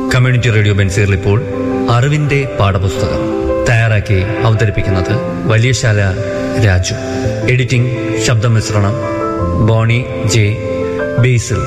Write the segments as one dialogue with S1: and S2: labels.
S1: community radio ബെൻസീറിൽ ഇപ്പോൾ അറിവിന്റെ പാഠപുസ്തകം തയ്യാറാക്കി അവതരിപ്പിക്കുന്നത് വലിയശാല രാജു എഡിറ്റിംഗ് ശബ്ദമിശ്രണം ബോണി ജെ ബേസിൽ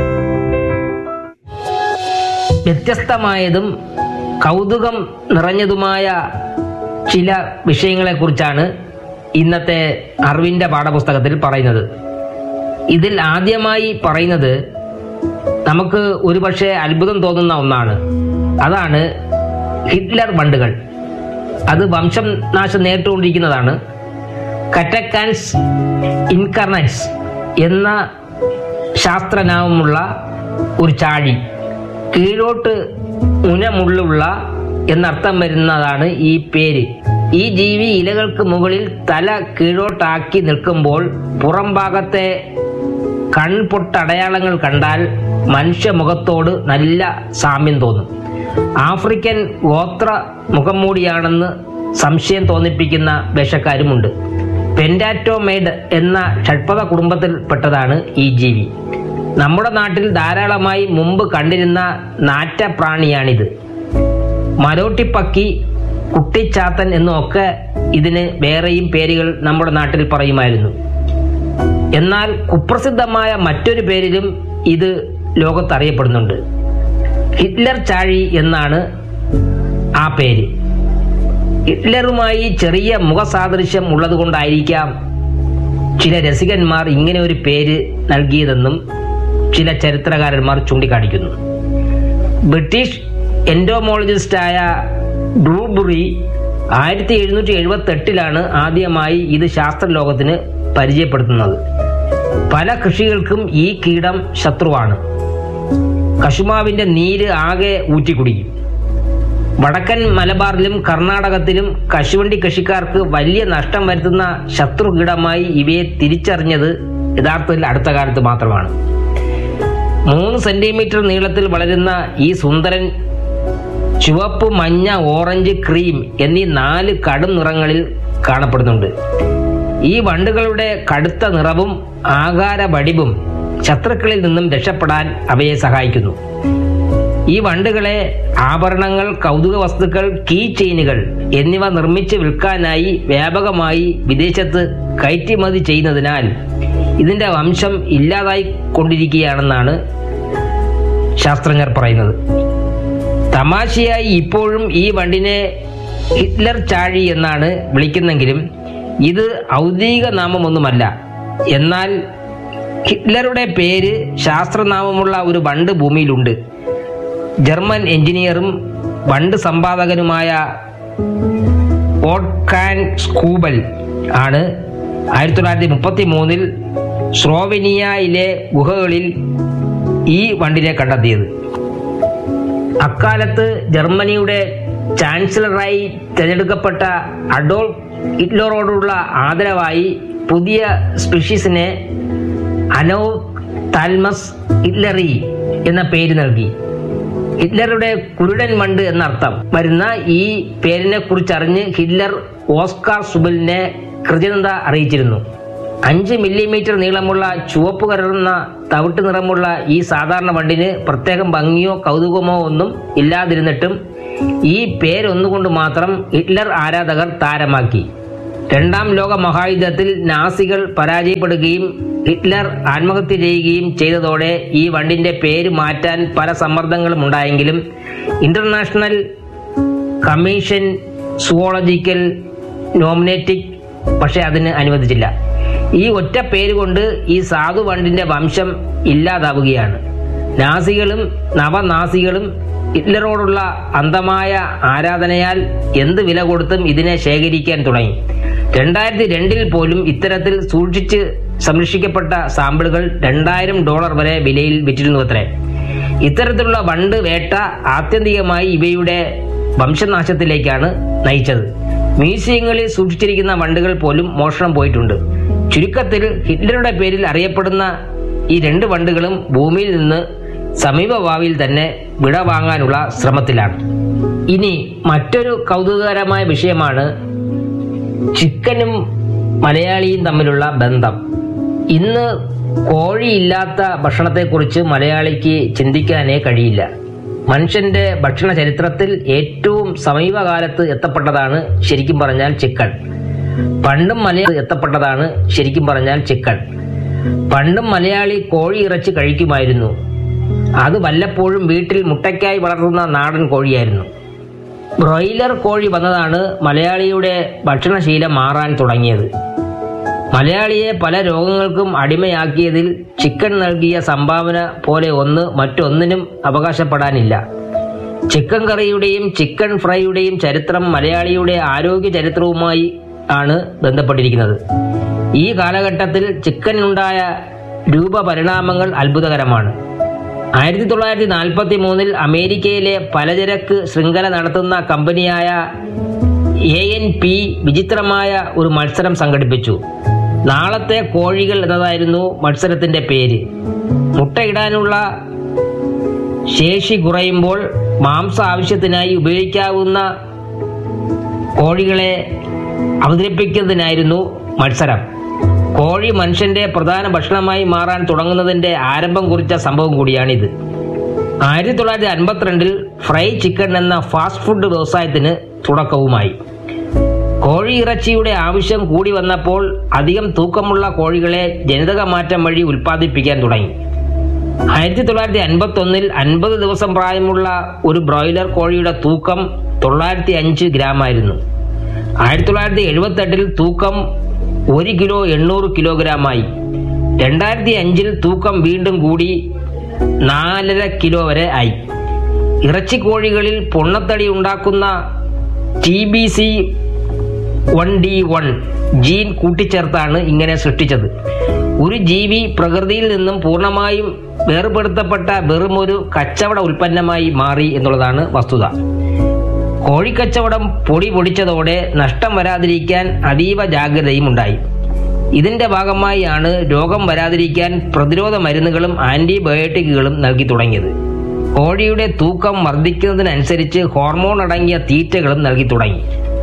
S2: വ്യത്യസ്തമായതും കൗതുകം നിറഞ്ഞതുമായ ചില വിഷയങ്ങളെക്കുറിച്ചാണ് ഇന്നത്തെ അറിവിൻ്റെ പാഠപുസ്തകത്തിൽ പറയുന്നത് ഇതിൽ ആദ്യമായി പറയുന്നത് നമുക്ക് ഒരുപക്ഷെ അത്ഭുതം തോന്നുന്ന ഒന്നാണ് അതാണ് ഹിറ്റ്ലർ വണ്ടുകൾ അത് വംശം നാശം നേരിട്ടുകൊണ്ടിരിക്കുന്നതാണ് കറ്റക്കാൻസ് ഇൻകർണൻസ് എന്ന ശാസ്ത്രനാമമുള്ള ഒരു ചാഴി കീഴോട്ട് മുനമുള്ളുള്ള എന്നർത്ഥം വരുന്നതാണ് ഈ പേര് ഈ ജീവി ഇലകൾക്ക് മുകളിൽ തല കീഴോട്ടാക്കി നിൽക്കുമ്പോൾ പുറം ഭാഗത്തെ കൺപൊട്ടടയാളങ്ങൾ കണ്ടാൽ മനുഷ്യമുഖത്തോട് നല്ല സാമ്യം തോന്നും ആഫ്രിക്കൻ ഗോത്ര മുഖംമൂടിയാണെന്ന് സംശയം തോന്നിപ്പിക്കുന്ന വേഷക്കാരുമുണ്ട് പെൻഡാറ്റോമൈഡ് എന്ന ഷഡ്പഥ കുടുംബത്തിൽപ്പെട്ടതാണ് ഈ ജീവി നമ്മുടെ നാട്ടിൽ ധാരാളമായി മുമ്പ് കണ്ടിരുന്ന നാറ്റപ്രാണിയാണിത് മരോട്ടിപ്പക്കി കുട്ടിച്ചാത്തൻ എന്നൊക്കെ ഇതിന് വേറെയും പേരുകൾ നമ്മുടെ നാട്ടിൽ പറയുമായിരുന്നു എന്നാൽ കുപ്രസിദ്ധമായ മറ്റൊരു പേരിലും ഇത് ലോകത്ത് അറിയപ്പെടുന്നുണ്ട് ഹിറ്റ്ലർ ചാഴി എന്നാണ് ആ പേര് ഹിറ്റ്ലറുമായി ചെറിയ മുഖസാദൃശ്യം ഉള്ളതുകൊണ്ടായിരിക്കാം ചില രസികന്മാർ ഇങ്ങനെ ഒരു പേര് നൽകിയതെന്നും ചില ചരിത്രകാരന്മാർ ചൂണ്ടിക്കാണിക്കുന്നു ബ്രിട്ടീഷ് എൻഡോമോളജിസ്റ്റായ ബ്രൂബുറി ആയിരത്തി എഴുന്നൂറ്റി എഴുപത്തി എട്ടിലാണ് ആദ്യമായി ഇത് ശാസ്ത്രലോകത്തിന് പരിചയപ്പെടുത്തുന്നത് പല കൃഷികൾക്കും ഈ കീടം ശത്രുവാണ് കശുമാവിന്റെ നീര് ആകെ ഊറ്റിക്കുടിക്കും വടക്കൻ മലബാറിലും കർണാടകത്തിലും കശുവണ്ടി കൃഷിക്കാർക്ക് വലിയ നഷ്ടം വരുത്തുന്ന ശത്രു കീടമായി ഇവയെ തിരിച്ചറിഞ്ഞത് യഥാർത്ഥത്തിൽ അടുത്ത കാലത്ത് മാത്രമാണ് മൂന്ന് സെന്റിമീറ്റർ നീളത്തിൽ വളരുന്ന ഈ സുന്ദരൻ ചുവപ്പ് മഞ്ഞ ഓറഞ്ച് ക്രീം എന്നീ നാല് കടും നിറങ്ങളിൽ കാണപ്പെടുന്നുണ്ട് ഈ വണ്ടുകളുടെ കടുത്ത നിറവും ആകാര വടിവും ശത്രുക്കളിൽ നിന്നും രക്ഷപ്പെടാൻ അവയെ സഹായിക്കുന്നു ഈ വണ്ടുകളെ ആഭരണങ്ങൾ കൗതുക വസ്തുക്കൾ കീ ചെയിനുകൾ എന്നിവ നിർമ്മിച്ച് വിൽക്കാനായി വ്യാപകമായി വിദേശത്ത് കയറ്റുമതി ചെയ്യുന്നതിനാൽ ഇതിന്റെ വംശം ഇല്ലാതായി കൊണ്ടിരിക്കുകയാണെന്നാണ് ശാസ്ത്രജ്ഞർ പറയുന്നത് തമാശയായി ഇപ്പോഴും ഈ വണ്ടിനെ ഹിറ്റ്ലർ ചാഴി എന്നാണ് വിളിക്കുന്നെങ്കിലും ഇത് ഔദ്യോഗിക നാമമൊന്നുമല്ല എന്നാൽ ഹിറ്റ്ലറുടെ പേര് ശാസ്ത്രനാമമുള്ള ഒരു വണ്ട് ഭൂമിയിലുണ്ട് ജർമ്മൻ എഞ്ചിനീയറും വണ്ട് സമ്പാദകനുമായ ഓട്ട്കാൻ സ്കൂബൽ ആണ് ആയിരത്തി തൊള്ളായിരത്തി മുപ്പത്തി മൂന്നിൽ സ്ലോവനിയയിലെ ഗുഹകളിൽ ഈ വണ്ടിനെ കണ്ടെത്തിയത് അക്കാലത്ത് ജർമ്മനിയുടെ ചാൻസലറായി തിരഞ്ഞെടുക്കപ്പെട്ട അഡോൾഫ് ഹിറ്റ്ലറോടുള്ള ആദരവായി പുതിയ സ്പീഷീസിനെ അനോ താൽമസ് ഹിറ്റ്ലറി എന്ന പേര് നൽകി ഹിറ്റ്ലറുടെ കുരുടൻ മണ്ട് എന്നർത്ഥം വരുന്ന ഈ പേരിനെ കുറിച്ചറിഞ്ഞ് ഹിറ്റ്ലർ ഓസ്കാർ സുബലിനെ കൃതജ്ഞത അറിയിച്ചിരുന്നു അഞ്ച് മില്ലിമീറ്റർ നീളമുള്ള ചുവപ്പ് കലർന്ന തവിട്ട് നിറമുള്ള ഈ സാധാരണ വണ്ടിന് പ്രത്യേകം ഭംഗിയോ കൗതുകമോ ഒന്നും ഇല്ലാതിരുന്നിട്ടും ഈ പേരൊന്നുകൊണ്ട് മാത്രം ഹിറ്റ്ലർ ആരാധകർ താരമാക്കി രണ്ടാം ലോക മഹായുദ്ധത്തിൽ നാസികൾ പരാജയപ്പെടുകയും ഹിറ്റ്ലർ ആത്മഹത്യ ചെയ്യുകയും ചെയ്തതോടെ ഈ വണ്ടിന്റെ പേര് മാറ്റാൻ പല സമ്മർദ്ദങ്ങളും ഉണ്ടായെങ്കിലും ഇന്റർനാഷണൽ കമ്മീഷൻ സുവോളജിക്കൽ നോമിനേറ്റിക് പക്ഷെ അതിന് അനുവദിച്ചില്ല ഈ ഒറ്റ പേര് കൊണ്ട് ഈ സാധു വണ്ടിന്റെ വംശം ഇല്ലാതാവുകയാണ് നാസികളും നവനാസികളും ഹിറ്റ്ലറോടുള്ള അന്ധമായ ആരാധനയാൽ എന്ത് വില കൊടുത്തും ഇതിനെ ശേഖരിക്കാൻ തുടങ്ങി രണ്ടായിരത്തി രണ്ടിൽ പോലും ഇത്തരത്തിൽ സൂക്ഷിച്ച് സംരക്ഷിക്കപ്പെട്ട സാമ്പിളുകൾ രണ്ടായിരം ഡോളർ വരെ വിലയിൽ വിറ്റിരുന്നു അത്രേ ഇത്തരത്തിലുള്ള വണ്ട് വേട്ട ആത്യന്തികമായി ഇവയുടെ വംശനാശത്തിലേക്കാണ് നയിച്ചത് മ്യൂസിയങ്ങളിൽ സൂക്ഷിച്ചിരിക്കുന്ന വണ്ടുകൾ പോലും മോഷണം പോയിട്ടുണ്ട് ചുരുക്കത്തിൽ ഹിറ്റ്ലറുടെ പേരിൽ അറിയപ്പെടുന്ന ഈ രണ്ട് വണ്ടുകളും ഭൂമിയിൽ നിന്ന് സമീപഭാവിയിൽ തന്നെ വിട വാങ്ങാനുള്ള ശ്രമത്തിലാണ് ഇനി മറ്റൊരു കൗതുകകരമായ വിഷയമാണ് ചിക്കനും മലയാളിയും തമ്മിലുള്ള ബന്ധം ഇന്ന് കോഴിയില്ലാത്ത ഭക്ഷണത്തെക്കുറിച്ച് മലയാളിക്ക് ചിന്തിക്കാനേ കഴിയില്ല മനുഷ്യന്റെ ഭക്ഷണ ചരിത്രത്തിൽ ഏറ്റവും സമീപകാലത്ത് എത്തപ്പെട്ടതാണ് ശരിക്കും പറഞ്ഞാൽ ചിക്കൻ പണ്ടും മലയാളി എത്തപ്പെട്ടതാണ് ശരിക്കും പറഞ്ഞാൽ ചിക്കൻ പണ്ടും മലയാളി കോഴി ഇറച്ചി കഴിക്കുമായിരുന്നു അത് വല്ലപ്പോഴും വീട്ടിൽ മുട്ടയ്ക്കായി വളർത്തുന്ന നാടൻ കോഴിയായിരുന്നു ബ്രോയിലർ കോഴി വന്നതാണ് മലയാളിയുടെ ഭക്ഷണശീലം മാറാൻ തുടങ്ങിയത് മലയാളിയെ പല രോഗങ്ങൾക്കും അടിമയാക്കിയതിൽ ചിക്കൻ നൽകിയ സംഭാവന പോലെ ഒന്ന് മറ്റൊന്നിനും അവകാശപ്പെടാനില്ല ചിക്കൻ കറിയുടെയും ചിക്കൻ ഫ്രൈയുടെയും ചരിത്രം മലയാളിയുടെ ആരോഗ്യ ചരിത്രവുമായി ആണ് ബന്ധപ്പെട്ടിരിക്കുന്നത് ഈ കാലഘട്ടത്തിൽ ചിക്കനുണ്ടായ രൂപപരിണാമങ്ങൾ അത്ഭുതകരമാണ് ആയിരത്തി തൊള്ളായിരത്തി നാൽപ്പത്തി മൂന്നിൽ അമേരിക്കയിലെ പലചരക്ക് ശൃംഖല നടത്തുന്ന കമ്പനിയായ എ എൻ പി വിചിത്രമായ ഒരു മത്സരം സംഘടിപ്പിച്ചു നാളത്തെ കോഴികൾ എന്നതായിരുന്നു മത്സരത്തിന്റെ പേര് മുട്ടയിടാനുള്ള ശേഷി കുറയുമ്പോൾ മാംസ ആവശ്യത്തിനായി ഉപയോഗിക്കാവുന്ന കോഴികളെ അവതരിപ്പിക്കുന്നതിനായിരുന്നു മത്സരം കോഴി മനുഷ്യന്റെ പ്രധാന ഭക്ഷണമായി മാറാൻ തുടങ്ങുന്നതിന്റെ ആരംഭം കുറിച്ച സംഭവം കൂടിയാണിത് ആയിരത്തി തൊള്ളായിരത്തി അൻപത്തിരണ്ടിൽ ഫ്രൈ ചിക്കൻ എന്ന ഫാസ്റ്റ് ഫുഡ് വ്യവസായത്തിന് തുടക്കവുമായി കോഴി ഇറച്ചിയുടെ ആവശ്യം കൂടി വന്നപ്പോൾ അധികം തൂക്കമുള്ള കോഴികളെ ജനിതക മാറ്റം വഴി ഉൽപ്പാദിപ്പിക്കാൻ തുടങ്ങി ആയിരത്തി തൊള്ളായിരത്തി അൻപത്തി ഒന്നിൽ അൻപത് ദിവസം പ്രായമുള്ള ഒരു ബ്രോയിലർ കോഴിയുടെ തൂക്കം തൊള്ളായിരത്തി അഞ്ച് ഗ്രാം ആയിരുന്നു ആയിരത്തി തൊള്ളായിരത്തി എഴുപത്തി എട്ടിൽ തൂക്കം ഒരു കിലോ എണ്ണൂറ് കിലോഗ്രാമായി രണ്ടായിരത്തി അഞ്ചിൽ തൂക്കം വീണ്ടും കൂടി നാലര കിലോ വരെ ആയി ഇറച്ചിക്കോഴികളിൽ പൊണ്ണത്തടി ഉണ്ടാക്കുന്ന T B C one D one gene കൂട്ടിച്ചേർത്താണ് ഇങ്ങനെ സൃഷ്ടിച്ചത് ഒരു ജീവി പ്രകൃതിയിൽ നിന്നും പൂർണ്ണമായും വേർപെടുത്തപ്പെട്ട വെറുമൊരു കച്ചവട ഉൽപ്പന്നമായി മാറി എന്നുള്ളതാണ് വസ്തുത കോഴിക്കച്ചവടം പൊടി പൊടിച്ചതോടെ നഷ്ടം വരാതിരിക്കാൻ അതീവ ജാഗ്രതയും ഉണ്ടായി ഇതിന്റെ ഭാഗമായാണ് രോഗം വരാതിരിക്കാൻ പ്രതിരോധ മരുന്നുകളും ആന്റിബയോട്ടിക്കുകളും നൽകി തുടങ്ങിയത് കോഴിയുടെ തൂക്കം വർദ്ധിക്കുന്നതിനനുസരിച്ച് ഹോർമോൺ അടങ്ങിയ തീറ്റകളും നൽകി തുടങ്ങി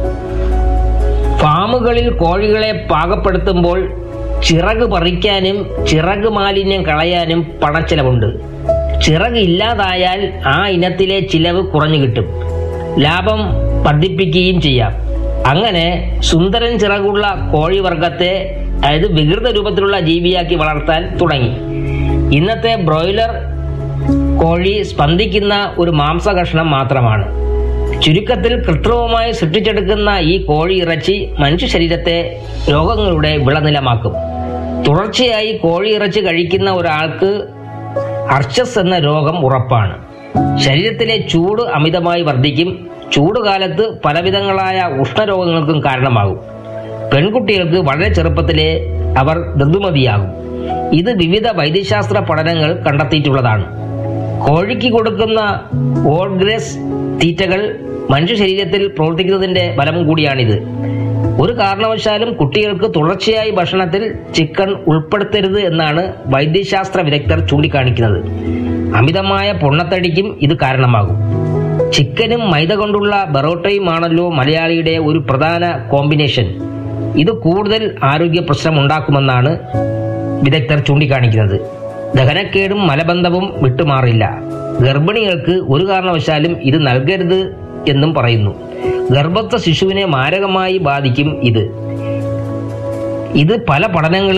S2: ഫാമുകളിൽ കോഴികളെ പാകപ്പെടുത്തുമ്പോൾ ചിറക് പറിക്കാനും ചിറക് മാലിന്യം കളയാനും പണച്ചെലവുണ്ട് ചിറക് ഇല്ലാതായാൽ ആ ഇനത്തിലെ ചിലവ് കുറഞ്ഞു കിട്ടും ലാഭം വർദ്ധിപ്പിക്കുകയും ചെയ്യാം അങ്ങനെ സുന്ദരൻ ചിറകുള്ള കോഴിവർഗത്തെ അതായത് വികൃത രൂപത്തിലുള്ള ജീവിയാക്കി വളർത്താൻ തുടങ്ങി ഇന്നത്തെ ബ്രോയിലർ കോഴി സ്പന്ദിക്കുന്ന ഒരു മാംസകഷ്ണം മാത്രമാണ് ചുരുക്കത്തിൽ കൃത്രിമമായി സൃഷ്ടിച്ചെടുക്കുന്ന ഈ കോഴി ഇറച്ചി മനുഷ്യ ശരീരത്തെ രോഗങ്ങളുടെ വിളനിലമാക്കും തുടർച്ചയായി കോഴി ഇറച്ചി കഴിക്കുന്ന ഒരാൾക്ക് അർച്ചസ് എന്ന രോഗം ഉറപ്പാണ് ശരീരത്തിലെ ചൂട് അമിതമായി വർദ്ധിക്കും ചൂടുകാലത്ത് പലവിധങ്ങളായ ഉഷ്ണരോഗങ്ങൾക്കും കാരണമാകും പെൺകുട്ടികൾക്ക് വളരെ ചെറുപ്പത്തിലെ അവർ ഋതുമതിയാകും ഇത് വിവിധ വൈദ്യശാസ്ത്ര പഠനങ്ങൾ കണ്ടെത്തിയിട്ടുള്ളതാണ് കോഴിക്ക് കൊടുക്കുന്ന ഓൾഗ്രേസ് തീറ്റകൾ മനുഷ്യ ശരീരത്തിൽ പ്രവർത്തിക്കുന്നതിന്റെ ഫലം കൂടിയാണിത് ഒരു കാരണവശാലും കുട്ടികൾക്ക് തുടർച്ചയായി ഭക്ഷണത്തിൽ ചിക്കൻ ഉൾപ്പെടുത്തരുത് എന്നാണ് വൈദ്യശാസ്ത്ര വിദഗ്ധർ ചൂണ്ടിക്കാണിക്കുന്നത് അമിതമായ പൊണ്ണത്തടിക്കും ഇത് കാരണമാകും ചിക്കനും മൈദ കൊണ്ടുള്ള ബറോട്ടയുമാണല്ലോ മലയാളിയുടെ ഒരു പ്രധാന കോമ്പിനേഷൻ ഇത് കൂടുതൽ ആരോഗ്യ പ്രശ്നം ഉണ്ടാക്കുമെന്നാണ് വിദഗ്ധർ ചൂണ്ടിക്കാണിക്കുന്നത് ദഹനക്കേടും മലബന്ധവും വിട്ടുമാറില്ല ഗർഭിണികൾക്ക് ഒരു കാരണവശാലും ഇത് നൽകരുത് എന്നും പറയുന്നു ഗർഭസ്ഥ ശിശുവിനെ മാരകമായി ബാധിക്കും ഇത് ഇത് പല പഠനങ്ങളും